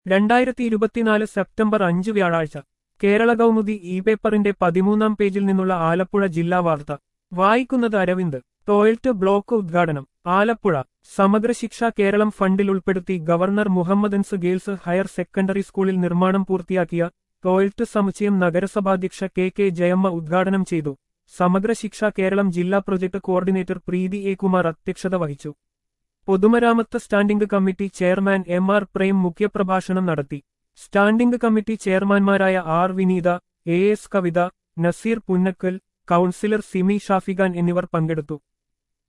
രണ്ടായിരത്തി ഇരുപത്തിനാല് സെപ്റ്റംബർ അഞ്ച് വ്യാഴാഴ്ച കേരള കൗമുദി ഇ പേപ്പറിന്റെ പതിമൂന്നാം പേജിൽ നിന്നുള്ള ആലപ്പുഴ ജില്ലാ വാർത്ത വായിക്കുന്നത് അരവിന്ദ് ടോയ്ലറ്റ് ബ്ലോക്ക് ഉദ്ഘാടനം ആലപ്പുഴ സമഗ്ര ശിക്ഷ കേരളം ഫണ്ടിൽ ഉൾപ്പെടുത്തി governor Mohammedans girls higher secondary സ്കൂളിൽ നിർമ്മാണം പൂർത്തിയാക്കിയ ടോയ്ലറ്റ് സമുച്ചയം നഗരസഭാധ്യക്ഷ കെ കെ ജയമ്മ ഉദ്ഘാടനം ചെയ്തു സമഗ്ര ശിക്ഷ കേരളം ജില്ലാ project coordinator Preethi A Kumar അധ്യക്ഷത വഹിച്ചു പൊതുമരാമത്ത് standing committee chairman M R Prem മുഖ്യപ്രഭാഷണം നടത്തി സ്റ്റാൻഡിംഗ് കമ്മിറ്റി ചെയർമാൻമാരായ R Vineetha A S Kavitha Naseer Punnakkal councillor Simi Shafikhan എന്നിവർ പങ്കെടുത്തു